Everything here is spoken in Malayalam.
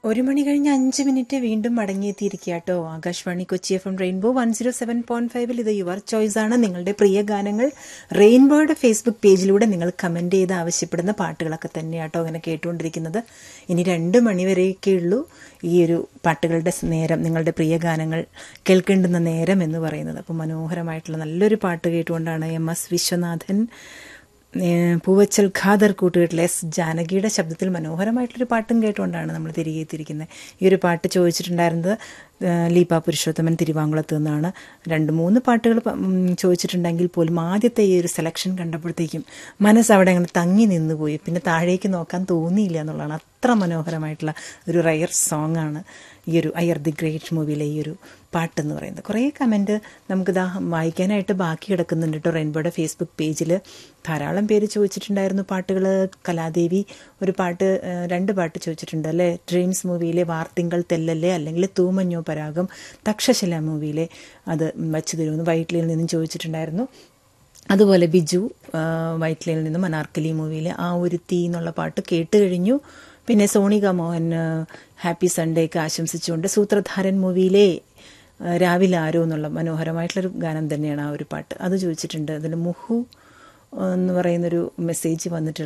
ഒരു മണി കഴിഞ്ഞ് അഞ്ച് മിനിറ്റ് വീണ്ടും മടങ്ങിയെത്തിയിരിക്കുക കേട്ടോ Akashvani Kochi F M rainbow one zero seven point ഫൈവിൽ ഇത് യുവർ ചോയ്സ് ആണ് നിങ്ങളുടെ പ്രിയ ഗാനങ്ങൾ റെയിൻബോയുടെ ഫേസ്ബുക്ക് പേജിലൂടെ നിങ്ങൾ കമന്റ് ചെയ്ത് ആവശ്യപ്പെടുന്ന പാട്ടുകളൊക്കെ തന്നെയാട്ടോ അങ്ങനെ കേട്ടുകൊണ്ടിരിക്കുന്നത് ഇനി രണ്ട് മണിവരെയൊക്കെ ഉള്ളൂ ഈ ഒരു പാട്ടുകളുടെ നേരം നിങ്ങളുടെ പ്രിയ ഗാനങ്ങൾ കേൾക്കേണ്ടുന്ന നേരം എന്ന് പറയുന്നത് അപ്പോൾ മനോഹരമായിട്ടുള്ള നല്ലൊരു പാട്ട് കേട്ടുകൊണ്ടാണ് എം എസ് വിശ്വനാഥൻ പൂവച്ചൽ ഖാദർ കൂട്ടുകെട്ടിലെ എസ് ജാനകിയുടെ ശബ്ദത്തിൽ മനോഹരമായിട്ടൊരു പാട്ടും കേട്ടുകൊണ്ടാണ് നമ്മൾ തിരികെ എത്തിയിരിക്കുന്നത് ഈ ഒരു പാട്ട് ചോദിച്ചിട്ടുണ്ടായിരുന്നത് ലീപ പുരുഷോത്തമൻ തിരുവാങ്കുളത്ത് നിന്നാണ് രണ്ട് മൂന്ന് പാട്ടുകൾ ചോദിച്ചിട്ടുണ്ടെങ്കിൽ പോലും ആദ്യത്തെ ഈ ഒരു സെലക്ഷൻ കണ്ടപ്പോഴത്തേക്കും മനസ്സ് അവിടെ അങ്ങനെ തങ്ങി നിന്നുപോയി പിന്നെ താഴേക്ക് നോക്കാൻ തോന്നിയില്ല എന്നുള്ളതാണ് അത്ര മനോഹരമായിട്ടുള്ള ഒരു റയർ സോങ് ആണ് ഈ ഒരു അയർ ദി ഗ്രേറ്റ് മൂവിയിലെ ഈ ഒരു പാട്ടെന്ന് പറയുന്നത് കുറേ കമൻറ്റ് നമുക്കിതാ വായിക്കാനായിട്ട് ബാക്കി കിടക്കുന്നുണ്ട് കേട്ടോ റെയിൻബോയുടെ ഫേസ്ബുക്ക് പേജിൽ ധാരാളം പേര് ചോദിച്ചിട്ടുണ്ടായിരുന്നു പാട്ടുകൾ കലാദേവി ഒരു പാട്ട് രണ്ട് പാട്ട് ചോദിച്ചിട്ടുണ്ട് അല്ലേ ഡ്രീംസ് മൂവിയിലെ വാർത്തിങ്കൾ തെല്ലല്ലേ അല്ലെങ്കിൽ തൂമഞ്ഞോ പരാഗം തക്ഷശില മൂവിയിലെ അത് വച്ചു തരുമെന്ന് വൈറ്റ്ലിയിൽ നിന്നും ചോദിച്ചിട്ടുണ്ടായിരുന്നു അതുപോലെ ബിജു വൈറ്റ്ലിയിൽ നിന്നും അനാർക്കലി മൂവിയിലെ ആ ഒരു തീ എന്നുള്ള പാട്ട് കേട്ട് കഴിഞ്ഞു പിന്നെ സോണിക മോഹൻ ഹാപ്പി സൺഡേ ഒക്കെ ആശംസിച്ചുകൊണ്ട് സൂത്രധാരൻ മൂവിയിലെ രാവിലെ ആരോ എന്നുള്ള മനോഹരമായിട്ടുള്ളൊരു ഗാനം തന്നെയാണ് ആ ഒരു പാട്ട് അത് ചോദിച്ചിട്ടുണ്ട് അതിൽ മുഹു എന്ന് പറയുന്നൊരു മെസ്സേജ് വന്നിട്ടുള്ളത്